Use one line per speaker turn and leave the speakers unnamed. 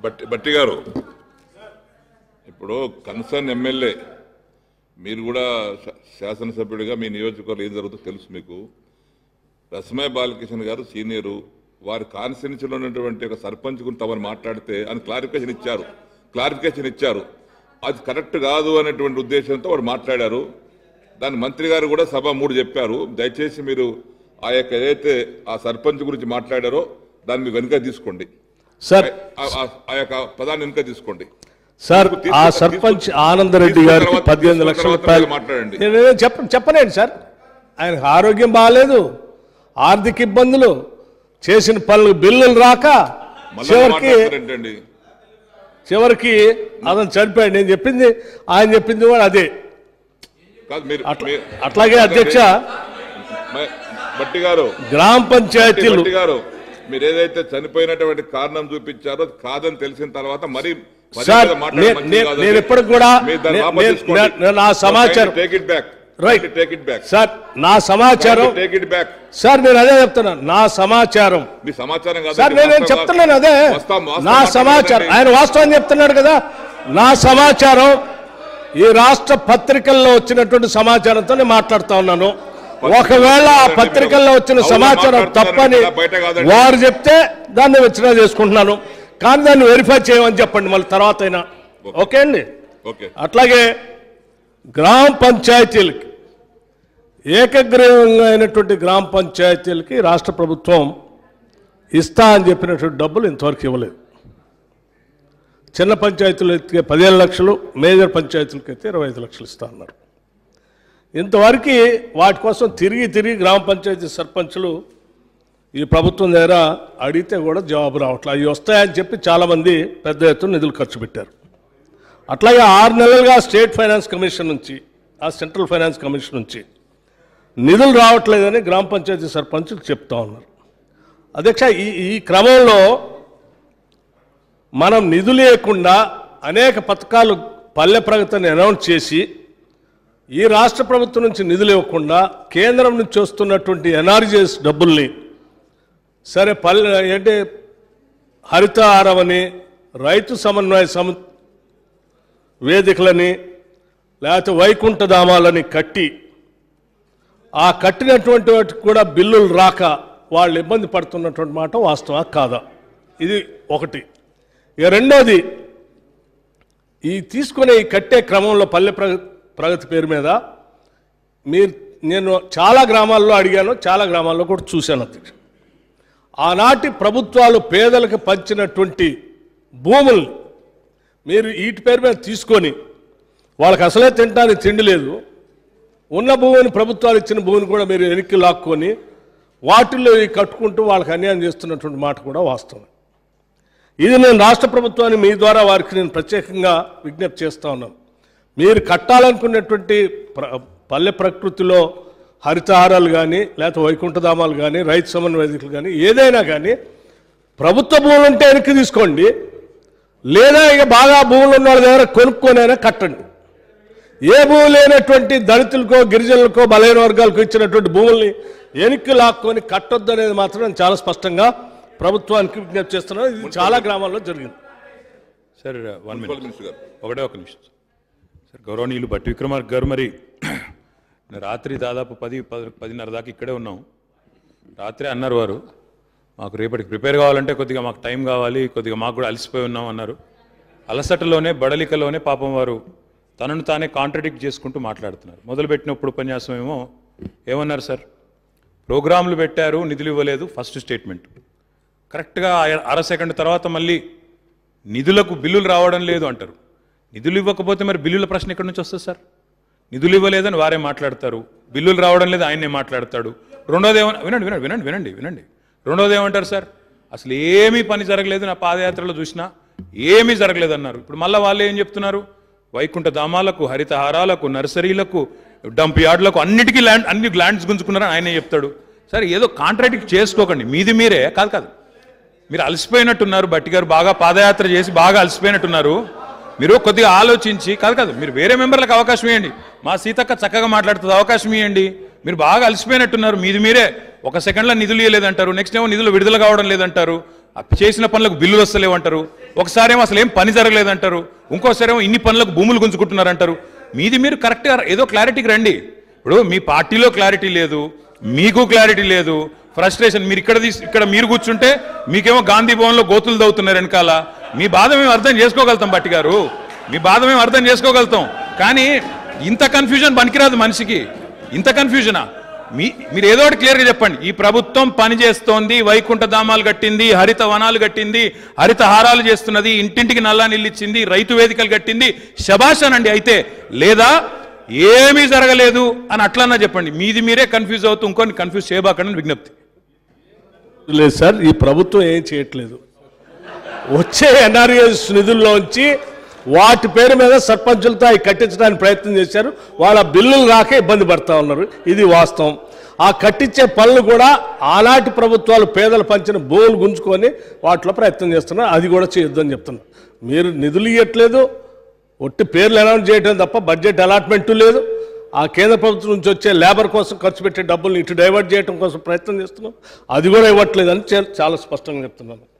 బట్టి బట్టి గారు ఇప్పుడు కన్సర్న్ ఎమ్మెల్యే మీరు కూడా శా- శాసనసభ్యుడిగా మీ నియోజకవర్గం ఏం జరుగుతుందో తెలుసు మీకు రసమయ బాలకృష్ణ గారు సీనియరు వారి కాన్స్టిట్యూన్సీలో ఉన్నటువంటి ఒక సర్పంచ్ గురించి తమరు మాట్లాడితే అని క్లారిఫికేషన్ ఇచ్చారు క్లారిఫికేషన్ ఇచ్చారు అది కరెక్ట్ కాదు అనేటువంటి ఉద్దేశంతో వారు మాట్లాడారు దాని మంత్రి గారు కూడా సభ మూడు చెప్పారు దయచేసి మీరు ఆ యొక్క ఏదైతే ఆ సర్పంచ్ గురించి మాట్లాడారో దాన్ని మీరు వెనుక తీసుకోండి
సార్
ఆ- ఆ- ఆ యొక్క పదాన్ని వెనుక తీసుకోండి
సార్
తీసుకు-
ఆ
తీసుకు-
సర్పంచ్
తీసుకు-
ఆనందరెడ్డి
తీసుకున్న
గారికి
తర్వాత-
పద్దెనిమిది
తీసుకున్న
లక్షల
తర్వాత
రూపాయలు
మీరు మాట్లాడండి.
నేను చెప్ప చెప్పలేండి సార్ ఆయనకు ఆరోగ్యం బాగాలేదు ఆర్థిక ఇబ్బందులు చేసిన పనులు బిల్లులు రాక
మళ్ళీ
చివరికి
మాట్లాడతారేంటండి
చివరికి అతను చనిపోయాడు నేను చెప్పింది ఆయన చెప్పింది కూడా అదే
కాదు మీరు
అట్లా
మీరు-
అట్లాగే అధ్యక్ష
మ- బట్టి గారు
గ్రామ పంచాయతీలు
బట్టి గారు మీరు ఏదైతే చనిపోయినటువంటి కారణం చూపించారో అది కాదని తెలిసిన తర్వాత మరి పదే
సార్,
పదే మాట్లాడడం
నే-
మంచిది
నే-
కాదండి.
నేను ఎప్పటికి కూడా
మీరు దాన్ని
నే-
వాపస్
నే-
తీసుకోండి.
నే- నా సమాచారం-
take it back
Right.
Take it back
sir నా సమాచారం
టేక్ ఇట్ బ్యాక్
సార్ నేను అదే చెప్తున్నాను నా సమాచారం
మీ సమాచారం కాదు
సార్ నేను చెప్తున్నాను అదే నా సమాచారం ఆయన వాస్తవం చెప్తున్నాడు కదా నా సమాచారం ఈ రాష్ట్ర పత్రికల్లో వచ్చినటువంటి సమాచారంతో నేను మాట్లాడుతా ఉన్నాను ఒకవేళ ఆ పత్రికల్లో వచ్చిన
అవును,
సమాచారం
మాట్లాడుతున్నారు
తప్పని
కదా, బయట కాదండి.
వారు చెప్తే దాన్ని విచ్చిన చేసుకుంటున్నాను కానీ దాన్ని వెరిఫై చేయమని చెప్పండి మళ్ళీ తర్వాత అయినా ఓకే అండి
ఓకే
అట్లాగే గ్రామ పంచాయతీలకి ఏకగ్రీవంగా అయినటువంటి గ్రామ పంచాయతీలకి రాష్ట్ర ప్రభుత్వం ఇస్తా అని చెప్పినటువంటి డబ్బులు ఇంతవరకు ఇవ్వలేదు చిన్న పంచాయతీలు అయితే పదిహేను లక్షలు మేజర్ పంచాయతీలకు అయితే ఇరవై ఐదు లక్షలు ఇస్తా అన్నారు ఇంతవరకు వాటి కోసం తిరిగి తిరిగి గ్రామ పంచాయతీ సర్పంచులు ఈ ప్రభుత్వం దగ్గర అడిగితే కూడా జవాబు రావట్లేదు అవి వస్తాయని చెప్పి చాలామంది పెద్ద ఎత్తున నిధులు ఖర్చు పెట్టారు అట్లాగే ఆరు నెలలుగా స్టేట్ ఫైనాన్స్ కమిషన్ నుంచి ఆ సెంట్రల్ ఫైనాన్స్ కమిషన్ నుంచి నిధులు రావట్లేదని గ్రామ పంచాయతీ సర్పంచులు చెప్తా ఉన్నారు అధ్యక్ష ఈ ఈ క్రమంలో మనం నిధులు లేకుండా అనేక పథకాలు పల్లె ప్రగతిని అనౌన్స్ చేసి ఈ రాష్ట్ర ప్రభుత్వం నుంచి నిధులు ఇవ్వకుండా కేంద్రం నుంచి వస్తున్నటువంటి ఎన్ఆర్జీఎస్ డబ్బుల్ని సరే పల్లె ఏంటి హరితహారం అని రైతు సమన్వయ సమ వేదికలని లేకపోతే వైకుంఠ ధామాలని కట్టి ఆ కట్టినటువంటి వాటికి కూడా బిల్లులు రాక వాళ్ళు ఇబ్బంది పడుతున్నటువంటి మాట వాస్తవా కాదా ఇది ఒకటి ఇక రెండోది ఈ తీసుకునే ఈ కట్టే క్రమంలో పల్లె ప్రగతి ప్రగతి పేరు మీద మీరు నేను చాలా గ్రామాల్లో అడిగాను చాలా గ్రామాల్లో కూడా చూశాను అధ్యక్ష ఆనాటి ప్రభుత్వాలు పేదలకు పంచినటువంటి భూముల్ని మీరు వీటి పేరు మీద తీసుకొని వాళ్ళకి అసలే తినడానికి తిండి లేదు ఉన్న భూమిని ప్రభుత్వాలు ఇచ్చిన భూమిని కూడా మీరు వెనక్కి లాక్కొని వాటిల్లో ఈ కట్టుకుంటూ వాళ్ళకి అన్యాయం చేస్తున్నటువంటి మాట కూడా వాస్తవం ఇది నేను రాష్ట్ర ప్రభుత్వాన్ని మీ ద్వారా వారికి నేను ప్రత్యేకంగా విజ్ఞప్తి చేస్తా ఉన్నాను మీరు కట్టాలనుకున్నటువంటి ప్ర- పల్లె ప్రకృతిలో హరితహారాలు కానీ లేకపోతే వైకుంఠధామాలు కానీ రైతు సమన్వయకులు కానీ ఏదైనా కానీ ప్రభుత్వ భూములు ఉంటే వెనక్కి తీసుకోండి లేదా ఇక బాగా భూములు ఉన్న వాళ్ళ దగ్గర కొనుక్కొనైనా కట్టండి ఏ భూమి లేనటువంటి దళితులకో గిరిజనులకో బలహీన వర్గాలకు ఇచ్చినటువంటి భూముల్ని వెనక్కి లాక్కొని కట్టొద్దు అనేది మాత్రం నేను చాలా స్పష్టంగా ప్రభుత్వానికి విజ్ఞప్తి చేస్తున్నాను ఇది చాలా గ్రామాల్లో జరిగింది
sir one
municipal
minute
minister గారు
ఒకటే ఒక నిమిషం సార్ గౌరవనీయులు భట్టి విక్రమార్క గారు మరి రాత్రి దాదాపు పది పది పదిన్నర దాకా ఇక్కడే ఉన్నాం రాత్రి అన్నారు వారు మాకు రేపటికి ప్రిపేర్ కావాలంటే కొద్దిగా మాకు టైం కావాలి కొద్దిగా మాకు కూడా అలసిపోయి ఉన్నాం అన్నారు అలసటలోనే బడలికలోనే పాపం వారు తనను తానే కాంట్రడిక్ట్ చేసుకుంటూ మాట్లాడుతున్నారు మొదలుపెట్టినప్పుడు ఉపన్యాసం ఏమో ఏమన్నారు సార్ ప్రోగ్రాంలు పెట్టారు నిధులు ఇవ్వలేదు ఫస్ట్ స్టేట్మెంట్ కరెక్ట్గా అర- అర సెకండ్ తర్వాత మళ్ళీ నిధులకు బిల్లులు రావడం లేదు అంటారు నిధులు ఇవ్వకపోతే మరి బిల్లుల ప్రశ్న ఎక్కడి నుంచి వస్తుంది సార్ నిధులు ఇవ్వలేదని వారే మాట్లాడతారు బిల్లులు రావడం లేదు ఆయనే మాట్లాడతాడు రెండోది ఏమన్నా వినండి వినండి వినండి వినండి వినండి రెండోది ఏమంటారు సార్ అసలు ఏమీ పని జరగలేదు నా పాదయాత్రలో చూసినా ఏమీ జరగలేదు అన్నారు ఇప్పుడు మళ్ళీ వాళ్ళు ఏం చెప్తున్నారు వైకుంఠ ధామాలకు హరితహారాలకు నర్సరీలకు డంప్ యార్డులకు అన్నిటికీ ల్యాండ్ అన్ని ల్యాండ్స్ గుంజుకున్నారని ఆయనే చెప్తాడు సరే ఏదో కాంట్రాడిక్ట్ చేసుకోకండి మీది మీరే కాదు కాదు మీరు అలసిపోయినట్టున్నారు బట్టి గారు బాగా పాదయాత్ర చేసి బాగా అలసిపోయినట్టున్నారు మీరు కొద్దిగా ఆలోచించి కాదు కాదు మీరు వేరే మెంబర్లకు అవకాశం ఇవ్వండి మా సీతక్క చక్కగా మాట్లాడుతుంది అవకాశం ఇవ్వండి మీరు బాగా అలసిపోయినట్టున్నారు మీది మీరే ఒక సెకండ్లో నిధులు ఇవ్వలేదంటారు నెక్స్ట్ ఏమో నిధులు విడుదల కావడం లేదంటారు ఆ చేసిన పనులకు బిల్లులు వస్తలేవంటారు ఒకసారేమో అసలు ఏం పని జరగలేదంటారు ఇంకోసారేమో ఇన్ని పనులకు భూములు గుంజుకుంటున్నారంటారు మీది మీరు కరెక్ట్గా ఏదో క్లారిటీకి రండి ఇప్పుడు మీ పార్టీలో క్లారిటీ లేదు మీకు క్లారిటీ లేదు ఫ్రస్ట్రేషన్ మీరు ఇక్కడ తీసి ఇక్కడ మీరు కూర్చుంటే మీకేమో గాంధీ భవన్లో గోతులు దవ్వుతున్నారు వెనకాల మీ బాధ మేము అర్థం చేసుకోగలుగుతాం బట్టి గారు మీ బాధ మేము అర్థం చేసుకోగలుగుతాం కానీ ఇంత కన్ఫ్యూజన్ పనికిరాదు మనిషికి ఇంత కన్ఫ్యూజనా మీ మీరు ఏదో ఒకటి క్లియర్గా చెప్పండి ఈ ప్రభుత్వం పని చేస్తోంది వైకుంఠ ధామాలు కట్టింది హరిత వనాలు కట్టింది హరిత హారాలు చేస్తున్నది ఇంటింటికి నల్లా నీళ్ళు ఇచ్చింది రైతు వేదికలు కట్టింది శబాష్ అనండి అయితే లేదా ఏమీ జరగలేదు అని అట్లన్నా చెప్పండి మీది మీరే కన్ఫ్యూజ్ అవుతూ ఇంకొని కన్ఫ్యూజ్ చేయబాకండి విజ్ఞప్తి
లేదు సార్ ఈ ప్రభుత్వం ఏం చేయట్లేదు వచ్చే ఎన్ఆర్ఎస్ నిధుల్లోంచి వాటి పేరు మీద సర్పంచులతో అవి కట్టించడానికి ప్రయత్నం చేశారు వాళ్ళ బిల్లులు రాక ఇబ్బంది పడతా ఉన్నారు ఇది వాస్తవం ఆ కట్టించే పనులు కూడా ఆనాటి ప్రభుత్వాలు పేదలు పంచిన భూములు గుంజుకొని వాటిలో ప్రయత్నం చేస్తున్నారు అది కూడా చేయొద్దని చెప్తున్నారు మీరు నిధులు ఇవ్వట్లేదు ఒట్టి పేర్లు అనౌన్స్ చేయడం తప్ప బడ్జెట్ అలాట్మెంట్ లేదు ఆ కేంద్ర ప్రభుత్వం నుంచి వచ్చే లేబర్ కోసం ఖర్చు పెట్టే డబ్బుల్ని ఇటు డైవర్ట్ చేయడం కోసం ప్రయత్నం చేస్తున్నాం అది కూడా ఇవ్వట్లేదని చే- చాలా స్పష్టంగా చెప్తున్నాను